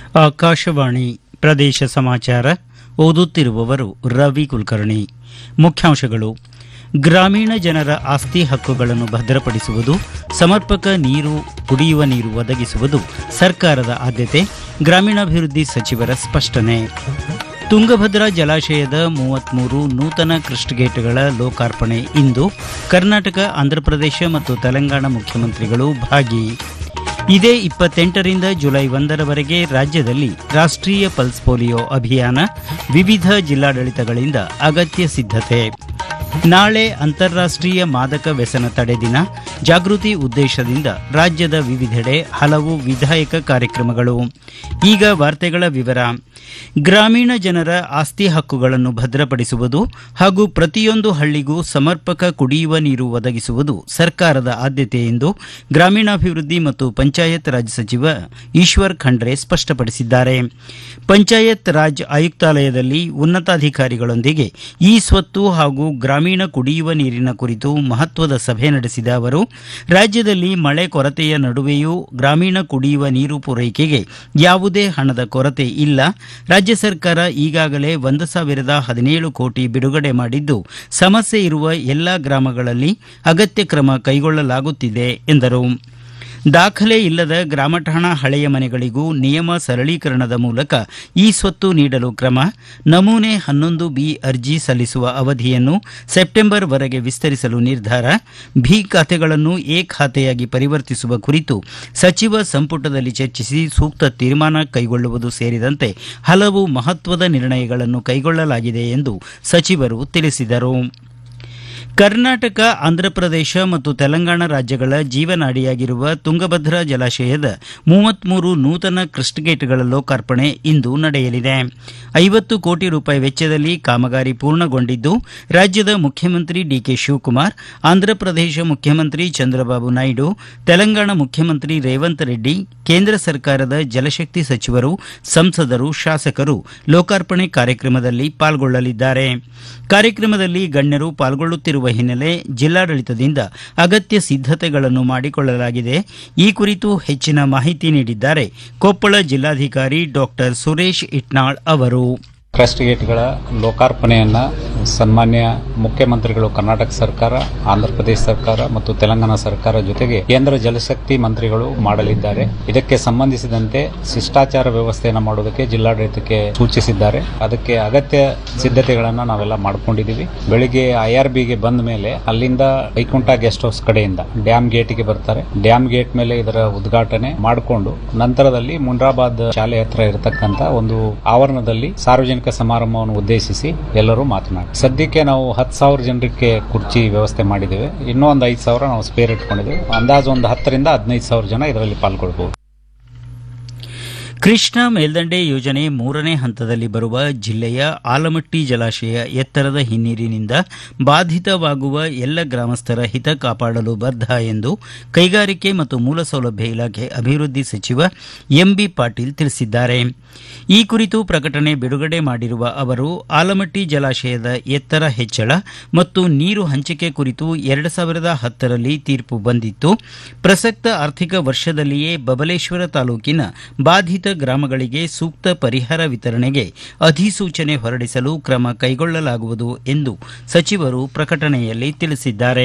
ಆಕಾಶವಾಣಿ ಪ್ರದೇಶ ಸಮಾಚಾರ ಓದುತ್ತಿರುವವರು ರವಿ ಕುಲಕರ್ಣಿ ಮುಖ್ಯಾಂಶಗಳು ಗ್ರಾಮೀಣ ಜನರ ಆಸ್ತಿ ಹಕ್ಕುಗಳನ್ನು ಭದ್ರಪಡಿಸುವುದು ಸಮರ್ಪಕ ನೀರು ಕುಡಿಯುವ ನೀರು ಒದಗಿಸುವುದು ಸರ್ಕಾರದ ಆದ್ಯತೆ ಗ್ರಾಮೀಣಾಭಿವೃದ್ಧಿ ಸಚಿವರ ಸ್ಪಷ್ಟನೆ ತುಂಗಭದ್ರಾ ಜಲಾಶಯದ ಮೂವತ್ಮೂರು ನೂತನ ಕ್ರಸ್ಟ್ ಗೇಟ್ಗಳ ಲೋಕಾರ್ಪಣೆ ಇಂದು ಕರ್ನಾಟಕ ಆಂಧ್ರಪ್ರದೇಶ ಮತ್ತು ತೆಲಂಗಾಣ ಮುಖ್ಯಮಂತ್ರಿಗಳು ಭಾಗಿ ಇದೇ ಇಪ್ಪತ್ತೆಂಟರಿಂದ ಜುಲೈ ಒಂದರವರೆಗೆ ರಾಜ್ಯದಲ್ಲಿ ರಾಷ್ಟ್ರೀಯ ಪಲ್ಸ್ ಪೋಲಿಯೋ ಅಭಿಯಾನ ವಿವಿಧ ಜಿಲ್ಲಾಡಳಿತಗಳಿಂದ ಅಗತ್ಯ ಸಿದ್ಧತೆ ನಾಳೆ ಅಂತಾರಾಷ್ಟ್ರೀಯ ಮಾದಕ ವ್ಯಸನ ತಡೆ ದಿನ ಜಾಗೃತಿ ಉದ್ದೇಶದಿಂದ ರಾಜ್ಯದ ವಿವಿಧೆಡೆ ಹಲವು ವಿಧಾಯಕ ಕಾರ್ಯಕ್ರಮಗಳು ಈಗ ವಾರ್ತೆಗಳ ವಿವರ ಗ್ರಾಮೀಣ ಜನರ ಆಸ್ತಿ ಹಕ್ಕುಗಳನ್ನು ಭದ್ರಪಡಿಸುವುದು ಹಾಗೂ ಪ್ರತಿಯೊಂದು ಹಳ್ಳಿಗೂ ಸಮರ್ಪಕ ಕುಡಿಯುವ ನೀರು ಒದಗಿಸುವುದು ಸರ್ಕಾರದ ಆದ್ಯತೆ ಎಂದು ಗ್ರಾಮೀಣಾಭಿವೃದ್ಧಿ ಮತ್ತು ಪಂಚಾಯತ್ ರಾಜ್ ಸಚಿವ ಈಶ್ವರ್ ಖಂಡ್ರೆ ಸ್ಪಷ್ಟಪಡಿಸಿದ್ದಾರೆ ಪಂಚಾಯತ್ ರಾಜ್ ಆಯುಕ್ತಾಲಯದಲ್ಲಿ ಉನ್ನತಾಧಿಕಾರಿಗಳೊಂದಿಗೆ ಈ ಸ್ವತ್ತು ಹಾಗೂ ಗ್ರಾಮೀಣ ಕುಡಿಯುವ ನೀರಿನ ಕುರಿತು ಮಹತ್ವದ ಸಭೆ ನಡೆಸಿದ ಅವರು ರಾಜ್ಯದಲ್ಲಿ ಮಳೆ ಕೊರತೆಯ ನಡುವೆಯೂ ಗ್ರಾಮೀಣ ಕುಡಿಯುವ ನೀರು ಪೂರೈಕೆಗೆ ಯಾವುದೇ ಹಣದ ಕೊರತೆ ಇಲ್ಲ ರಾಜ್ಯ ಸರ್ಕಾರ ಈಗಾಗಲೇ ಒಂದು ಸಾವಿರದ ಹದಿನೇಳು ಕೋಟಿ ಬಿಡುಗಡೆ ಮಾಡಿದ್ದು ಸಮಸ್ಯೆ ಇರುವ ಎಲ್ಲಾ ಗ್ರಾಮಗಳಲ್ಲಿ ಅಗತ್ಯ ಕ್ರಮ ಕೈಗೊಳ್ಳಲಾಗುತ್ತಿದೆ ಎಂದರು ದಾಖಲೆ ಇಲ್ಲದ ಗ್ರಾಮಠಾಣ ಹಳೆಯ ಮನೆಗಳಿಗೂ ನಿಯಮ ಸರಳೀಕರಣದ ಮೂಲಕ ಈ ಸ್ವತ್ತು ನೀಡಲು ಕ್ರಮ ನಮೂನೆ ಹನ್ನೊಂದು ಬಿ ಅರ್ಜಿ ಸಲ್ಲಿಸುವ ಅವಧಿಯನ್ನು ಸೆಪ್ಟೆಂಬರ್ ವರೆಗೆ ವಿಸ್ತರಿಸಲು ನಿರ್ಧಾರ ಭಿ ಖಾತೆಗಳನ್ನು ಎ ಖಾತೆಯಾಗಿ ಪರಿವರ್ತಿಸುವ ಕುರಿತು ಸಚಿವ ಸಂಪುಟದಲ್ಲಿ ಚರ್ಚಿಸಿ ಸೂಕ್ತ ತೀರ್ಮಾನ ಕೈಗೊಳ್ಳುವುದು ಸೇರಿದಂತೆ ಹಲವು ಮಹತ್ವದ ನಿರ್ಣಯಗಳನ್ನು ಕೈಗೊಳ್ಳಲಾಗಿದೆ ಎಂದು ಸಚಿವರು ತಿಳಿಸಿದರು ಕರ್ನಾಟಕ ಆಂಧ್ರಪ್ರದೇಶ ಮತ್ತು ತೆಲಂಗಾಣ ರಾಜ್ಯಗಳ ಜೀವನಾಡಿಯಾಗಿರುವ ತುಂಗಭದ್ರಾ ಜಲಾಶಯದ ಮೂವತ್ಮೂರು ನೂತನ ಕ್ರಸ್ಟ್ ಗೇಟ್ಗಳ ಲೋಕಾರ್ಪಣೆ ಇಂದು ನಡೆಯಲಿದೆ ಐವತ್ತು ಕೋಟಿ ರೂಪಾಯಿ ವೆಚ್ಚದಲ್ಲಿ ಕಾಮಗಾರಿ ಪೂರ್ಣಗೊಂಡಿದ್ದು ರಾಜ್ಯದ ಮುಖ್ಯಮಂತ್ರಿ ಡಿಕೆ ಶಿವಕುಮಾರ್ ಆಂಧ್ರಪ್ರದೇಶ ಮುಖ್ಯಮಂತ್ರಿ ಚಂದ್ರಬಾಬು ನಾಯ್ಡು ತೆಲಂಗಾಣ ಮುಖ್ಯಮಂತ್ರಿ ರೇವಂತ್ ರೆಡ್ಡಿ ಕೇಂದ್ರ ಸರ್ಕಾರದ ಜಲಶಕ್ತಿ ಸಚಿವರು ಸಂಸದರು ಶಾಸಕರು ಲೋಕಾರ್ಪಣೆ ಕಾರ್ಯಕ್ರಮದಲ್ಲಿ ಪಾಲ್ಗೊಳ್ಳಲಿದ್ದಾರೆ ಕಾರ್ಯಕ್ರಮದಲ್ಲಿ ಗಣ್ಯರು ಪಾಲ್ಗೊಳ್ಳುತ್ತಿರುವ ಹಿನ್ನೆಲೆ ಜಿಲ್ಲಾಡಳಿತದಿಂದ ಅಗತ್ಯ ಸಿದ್ಧತೆಗಳನ್ನು ಮಾಡಿಕೊಳ್ಳಲಾಗಿದೆ ಈ ಕುರಿತು ಹೆಚ್ಚಿನ ಮಾಹಿತಿ ನೀಡಿದ್ದಾರೆ ಕೊಪ್ಪಳ ಜಿಲ್ಲಾಧಿಕಾರಿ ಡಾಕ್ಟರ್ ಸುರೇಶ್ ಇಟ್ನಾಳ್ ಅವರು ಕ್ರಸ್ಟ್ ಗೇಟ್ಗಳ ಲೋಕಾರ್ಪಣೆಯನ್ನ ಸನ್ಮಾನ್ಯ ಮುಖ್ಯಮಂತ್ರಿಗಳು ಕರ್ನಾಟಕ ಸರ್ಕಾರ ಆಂಧ್ರಪ್ರದೇಶ ಸರ್ಕಾರ ಮತ್ತು ತೆಲಂಗಾಣ ಸರ್ಕಾರ ಜೊತೆಗೆ ಕೇಂದ್ರ ಜಲಶಕ್ತಿ ಮಂತ್ರಿಗಳು ಮಾಡಲಿದ್ದಾರೆ ಇದಕ್ಕೆ ಸಂಬಂಧಿಸಿದಂತೆ ಶಿಷ್ಟಾಚಾರ ವ್ಯವಸ್ಥೆಯನ್ನು ಮಾಡುವುದಕ್ಕೆ ಜಿಲ್ಲಾಡಳಿತಕ್ಕೆ ಸೂಚಿಸಿದ್ದಾರೆ ಅದಕ್ಕೆ ಅಗತ್ಯ ಸಿದ್ಧತೆಗಳನ್ನ ನಾವೆಲ್ಲ ಮಾಡ್ಕೊಂಡಿದೀವಿ ಬೆಳಿಗ್ಗೆ ಐಆರ್ಬಿಗೆ ಬಂದ ಮೇಲೆ ಅಲ್ಲಿಂದ ವೈಕುಂಠ ಗೆಸ್ಟ್ ಹೌಸ್ ಕಡೆಯಿಂದ ಡ್ಯಾಮ್ ಗೇಟ್ಗೆ ಬರ್ತಾರೆ ಡ್ಯಾಮ್ ಗೇಟ್ ಮೇಲೆ ಇದರ ಉದ್ಘಾಟನೆ ಮಾಡಿಕೊಂಡು ನಂತರದಲ್ಲಿ ಮುನ್ರಾಬಾದ್ ಶಾಲೆ ಹತ್ರ ಇರತಕ್ಕಂತ ಒಂದು ಆವರಣದಲ್ಲಿ ಸಾರ್ವಜನಿಕ ಸಮಾರಂಭವನ್ನು ಉದ್ದೇಶಿಸಿ ಎಲ್ಲರೂ ಮಾತನಾಡಿ ಸದ್ಯಕ್ಕೆ ನಾವು ಹತ್ತು ಸಾವಿರ ಜನರಿಗೆ ಕುರ್ಚಿ ವ್ಯವಸ್ಥೆ ಮಾಡಿದ್ದೇವೆ ಇನ್ನೂ ಒಂದು ಐದು ಸಾವಿರ ನಾವು ಸ್ಪೇರ್ ಇಟ್ಕೊಂಡಿದ್ದೇವೆ ಅಂದಾಜು ಒಂದು ಹತ್ತರಿಂದ ಹದಿನೈದು ಸಾವಿರ ಜನ ಇದರಲ್ಲಿ ಪಾಲ್ಗೊಳ್ಬಹುದು ಕೃಷ್ಣಾ ಮೇಲ್ದಂಡೆ ಯೋಜನೆ ಮೂರನೇ ಹಂತದಲ್ಲಿ ಬರುವ ಜಿಲ್ಲೆಯ ಆಲಮಟ್ಟಿ ಜಲಾಶಯ ಎತ್ತರದ ಹಿನ್ನೀರಿನಿಂದ ಬಾಧಿತವಾಗುವ ಎಲ್ಲ ಗ್ರಾಮಸ್ಥರ ಹಿತ ಕಾಪಾಡಲು ಬದ್ಧ ಎಂದು ಕೈಗಾರಿಕೆ ಮತ್ತು ಮೂಲಸೌಲಭ್ಯ ಇಲಾಖೆ ಅಭಿವೃದ್ಧಿ ಸಚಿವ ಎಂಬಿ ಪಾಟೀಲ್ ತಿಳಿಸಿದ್ದಾರೆ ಈ ಕುರಿತು ಪ್ರಕಟಣೆ ಬಿಡುಗಡೆ ಮಾಡಿರುವ ಅವರು ಆಲಮಟ್ಟಿ ಜಲಾಶಯದ ಎತ್ತರ ಹೆಚ್ಚಳ ಮತ್ತು ನೀರು ಹಂಚಿಕೆ ಕುರಿತು ಎರಡು ಸಾವಿರದ ಹತ್ತರಲ್ಲಿ ತೀರ್ಪು ಬಂದಿತ್ತು ಪ್ರಸಕ್ತ ಆರ್ಥಿಕ ವರ್ಷದಲ್ಲಿಯೇ ಬಬಲೇಶ್ವರ ತಾಲೂಕಿನ ಬಾಧಿತ ಗ್ರಾಮಗಳಿಗೆ ಸೂಕ್ತ ಪರಿಹಾರ ವಿತರಣೆಗೆ ಅಧಿಸೂಚನೆ ಹೊರಡಿಸಲು ಕ್ರಮ ಕೈಗೊಳ್ಳಲಾಗುವುದು ಎಂದು ಸಚಿವರು ಪ್ರಕಟಣೆಯಲ್ಲಿ ತಿಳಿಸಿದ್ದಾರೆ